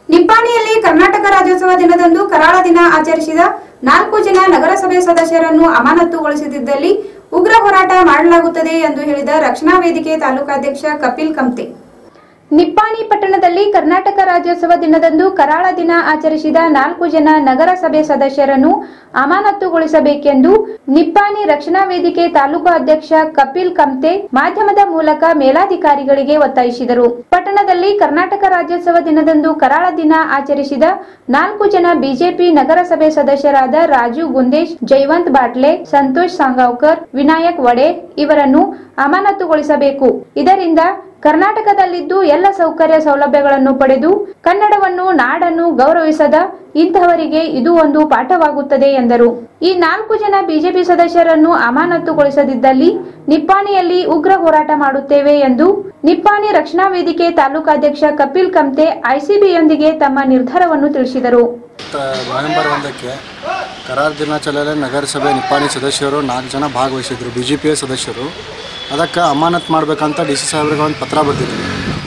ನಿಪ್ಪಾಣಿಯಲ್ಲಿ ಕರ್ನಾಟಕ ರಾಜ್ಯೋತ್ಸವ ದಿನದಂದು ಕರಾಳ ದಿನ ಆಚರಿಸಿದ ನಾಲ್ಕು ಜನ ನಗರಸಭೆ ಸದಸ್ಯರನ್ನು ಅಮಾನತುಗೊಳಿಸದಿದ್ದಲ್ಲಿ ಉಗ್ರ ಹೋರಾಟ ಮಾಡಲಾಗುತ್ತದೆ ಎಂದು ಹೇಳಿದ ರಕ್ಷಣಾ ವೇದಿಕೆ ತಾಲೂಕಾಧ್ಯಕ್ಷ ಕಪಿಲ್ ಕಮ್ತೆ ನಿಪ್ಪಾಣಿ ಪಟ್ಟಣದಲ್ಲಿ ಕರ್ನಾಟಕ ರಾಜ್ಯೋತ್ಸವ ದಿನದಂದು ಕರಾಳ ದಿನ ಆಚರಿಸಿದ ನಾಲ್ಕು ಜನ ನಗರಸಭೆ ಸದಸ್ಯರನ್ನು ಅಮಾನತುಗೊಳಿಸಬೇಕೆಂದು ನಿಪ್ಪಾಣಿ ರಕ್ಷಣಾ ವೇದಿಕೆ ತಾಲೂಕು ಅಧ್ಯಕ್ಷ ಕಪಿಲ್ ಕಮ್ತೆ ಮಾಧ್ಯಮದ ಮೂಲಕ ಮೇಲಾಧಿಕಾರಿಗಳಿಗೆ ಒತ್ತಾಯಿಸಿದರು ಪಟ್ಟಣದಲ್ಲಿ ಕರ್ನಾಟಕ ರಾಜ್ಯೋತ್ಸವ ದಿನದಂದು ಕರಾಳ ದಿನ ಆಚರಿಸಿದ ನಾಲ್ಕು ಜನ ಬಿಜೆಪಿ ನಗರಸಭೆ ಸದಸ್ಯರಾದ ರಾಜು ಗುಂದೇಶ್ ಜೈವಂತ್ ಬಾಟ್ಲೆ ಸಂತೋಷ್ ಸಾಂಗಾವ್ಕರ್ ವಿನಾಯಕ್ ವಡೆ ಇವರನ್ನು ಅಮಾನತುಗೊಳಿಸಬೇಕು ಇದರಿಂದ ಕರ್ನಾಟಕದಲ್ಲಿದ್ದು ಎಲ್ಲ ಸೌಕರ್ಯ ಸೌಲಭ್ಯಗಳನ್ನು ಪಡೆದು ಕನ್ನಡವನ್ನು ನಾಡನ್ನು ಗೌರವಿಸದ ಇಂತಹವರಿಗೆ ಇದು ಒಂದು ಪಾಠವಾಗುತ್ತದೆ ಎಂದರು ಈ ನಾಲ್ಕು ಜನ ಬಿಜೆಪಿ ಸದಸ್ಯರನ್ನು ಅಮಾನತುಗೊಳಿಸದಿದ್ದಲ್ಲಿ ನಿಪ್ಪಾಣಿಯಲ್ಲಿ ಉಗ್ರ ಹೋರಾಟ ಮಾಡುತ್ತೇವೆ ಎಂದು ನಿಪ್ಪಾಣಿ ರಕ್ಷಣಾ ವೇದಿಕೆ ತಾಲೂಕಾಧ್ಯಕ್ಷ ಕಪಿಲ್ ಕಮ್ತೆ ಐಸಿಬಿಯೊಂದಿಗೆ ತಮ್ಮ ನಿರ್ಧಾರವನ್ನು ತಿಳಿಸಿದರು ತ- ನವೆಂಬರ್ ಒಂದಕ್ಕೆ ಕರಾರ್ ದಿನಾಚರಣೆಯಲ್ಲಿ ನಗರಸಭೆ ನಿಪ್ಪಾಣಿ ಸದಸ್ಯರು ನಾಲ್ಕು ಜನ ಭಾಗವಹಿಸಿದ್ರು ಬಿ ಜೆ ಪಿಯ ಸದಸ್ಯರು ಅದಕ್ಕೆ ಅಮಾನತ್ ಮಾಡಬೇಕಂತ ಡಿ ಸಿ ಸಾಹೇಬ್ರಿಗೆ ಒಂದು ಪತ್ರ ಬರೆದಿದ್ವಿ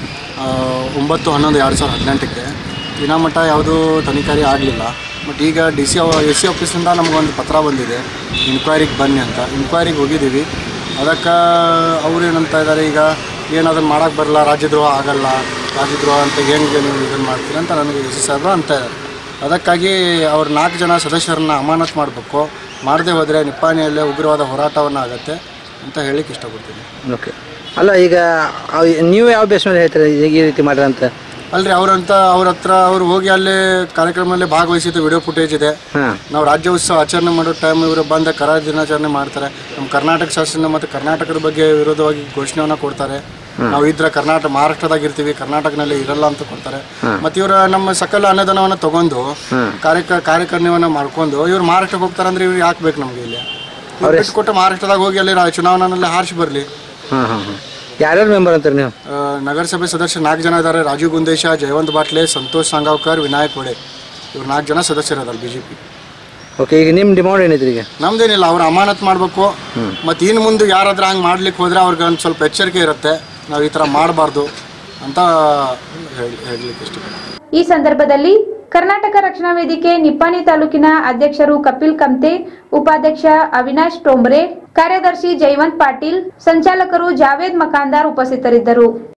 ಒಂಬತ್ತು ಹನ್ನೊಂದು ಎರಡು ಸಾವಿರದ ಹದಿನೆಂಟಕ್ಕೆ ದಿನ ಮಟ್ಟ ಯಾವುದೂ ತನಿಖಾರಿ ಆಗಲಿಲ್ಲ ಬಟ್ ಈಗ ಡಿ ಸಿ ಎಸ್ ಸಿ ಆಫೀಸಿಂದ ನಮಗೊಂದು ಪತ್ರ ಬಂದಿದೆ ಇನ್ಕ್ವೈರಿಗೆ ಬನ್ನಿ ಅಂತ ಇನ್ಕ್ವೈರಿಗೆ ಹೋಗಿದ್ದೀವಿ ಅದಕ್ಕೆ ಅವ್ರು ಏನಂತ ಇದ್ದಾರೆ ಈಗ ಏನು ಅದನ್ನು ಮಾಡೋಕ್ಕೆ ಬರಲ್ಲ ರಾಜ್ಯದ್ರೋಹ ಆಗಲ್ಲ ರಾಜ್ಯದ್ರೋಹ ಅಂತ ಹೆಂಗೆ ನೀವು ಇದನ್ನು ಮಾಡ್ತೀರಿ ಅಂತ ನನಗೆ ಎಸ್ ಸಿ ಸಾಹೇಬ್ರು ಅಂತ ಇದ್ದಾರೆ ಅದಕ್ಕಾಗಿ ಅವ್ರು ನಾಲ್ಕು ಜನ ಸದಸ್ಯರನ್ನ ಅಮಾನತ್ ಮಾಡಬೇಕು ಮಾಡದೆ ಹೋದರೆ ನಿಪ್ಪಾಣಿಯಲ್ಲೇ ಉಗ್ರವಾದ ಹೋರಾಟವನ್ನು ಆಗುತ್ತೆ ಅಂತ ಹೇಳಿಕ್ಕೆ ಇಷ್ಟಪಡ್ತೀನಿ ಓಕೆ ಅಲ್ಲ ಈಗ ಅವ್- ನೀವು ಯಾವ ಬೇಸ್ ಮೇಲೆ ಹೇಳ್ತೀರಾ ಈ- ಈ ರೀತಿ ಮಾಡ್ರಿ ಅಂತ ಅಲ್ರಿ ಅವ್ರಂತ ಅವ್ರ ಹತ್ರ ಅವ್ರು ಹೋಗಿ ಅಲ್ಲೇ ಕಾರ್ಯಕ್ರಮದಲ್ಲಿ ಭಾಗವಹಿಸಿದ್ದು ವಿಡಿಯೋ ಫುಟೇಜ್ ಇದೆ ಹಾಂ ನಾವು ರಾಜ್ಯೋತ್ಸವ ಆಚರಣೆ ಮಾಡೋ ಟೈಮ್ ಇವರು ಬಂದ ಕರಾಳ ದಿನಾಚರಣೆ ಮಾಡ್ತಾರೆ ನಮ್ಮ ಕರ್ನಾಟಕ ಶಾಸನ ಮತ್ತು ಕರ್ನಾಟಕದ ಬಗ್ಗೆ ವಿರೋಧವಾಗಿ ಘೋಷಣೆಯನ್ನು ಕೊಡ್ತಾರೆ ನಾವು ಇದ್ರೆ ಕರ್ನಾಟಕ ಮಹಾರಾಷ್ಟ್ರದಾಗ ಇರ್ತೀವಿ ಕರ್ನಾಟಕನಲ್ಲಿ ಇರಲ್ಲ ಅಂತ ಕೊಡ್ತಾರೆ ಮತ್ತು ಇವರು ನಮ್ಮ ಸಕಲ ಅನ್ನದಾನವನ್ನು ತಗೊಂಡು ಕಾರ್ಯಕ ಕಾರ್ಯಕರ್ಣವನ್ನು ಮಾಡ್ಕೊಂಡು ಇವ್ರು ಮಹಾರಾಷ್ಟ್ರಕ್ಕೆ ಹೋಗ್ತಾರೆ ಅಂದ್ರೆ ಇವ್ರು ಯಾಕೆ ಬೇಕು ನಮಗೆ ಇಲ್ಲಿ ಇವ್ರು ಬಿಟ್ಕೊಟ್ಟು ಮಹಾರಾಷ್ಟ್ರದಾಗ ಹೋಗಿ ಅಲ್ಲಿ ರಾ- ಚುನಾವಣೆಯಲ್ಲಿ ಹಾರಿಸಿ ಬರಲಿ ಹಾಂ ಹಾಂ ಹಾಂ ಯಾರ್ಯಾರು ಮೆಂಬರ್ ಅಂತಾರೆ ನೀವು ನಗರಸಭೆ ಸದಸ್ಯ ನಾಲ್ಕು ಜನ ಇದ್ದಾರೆ ರಾಜೀವ್ ಗುಂದೇಶ ಜಯವಂತ್ ಬಾಟ್ಲೆ ಸಂತೋಷ್ ಸಾಂಗಾವ್ಕರ್ ವಿನಾಯಕ್ ವಡೆ ಇವ್ರು ನಾಲ್ಕು ಜನ ಸದಸ್ಯರದಲ್ಲ ಬಿ ಜೆ ಪಿ ಓಕೆ ಈಗ ನಿಮ್ಮ ಡಿಮಾಂಡ್ ಏನೈತ್ರಿ ಈಗ ನಮ್ದೇನಿಲ್ಲ ಅವ್ರು ಅಮಾನತ್ ಮಾಡಬೇಕು ಮತ್ತು ಇನ್ನು ಮುಂದೆ ಯಾರಾದ್ರೂ ಹಂಗೆ ಮಾಡ್ಲಿಕ್ಕೆ ಹೋದ್ರೆ ಅವ್ರಿಗೆ ಒಂದು ಸ್ವಲ್ಪ ಎಚ್ಚರಿಕೆ ಇರುತ್ತೆ ನಾವು ಈ ಥರ ಮಾಡಬಾರ್ದು ಅಂತ ಹೇಳಿ ಹೇಳಲಿಕ್ಕೆ ಇಷ್ಟಪಡ್ತೀನಿ ಈ ಸಂದರ್ಭದಲ್ಲಿ ಕರ್ನಾಟಕ ರಕ್ಷಣಾ ವೇದಿಕೆ ನಿಪ್ಪಾಣಿ ತಾಲೂಕಿನ ಅಧ್ಯಕ್ಷರು ಕಪಿಲ್ ಕಮ್ತೆ ಉಪಾಧ್ಯಕ್ಷ ಅವಿನಾಶ್ ಟೋಂಬ್ರೆ ಕಾರ್ಯದರ್ಶಿ ಜೈವಂತ್ ಪಾಟೀಲ್ ಸಂಚಾಲಕರು ಜಾವೇದ್ ಮಕಾಂದಾರ್ ಉಪಸ್ಥಿತರಿದ್ದರು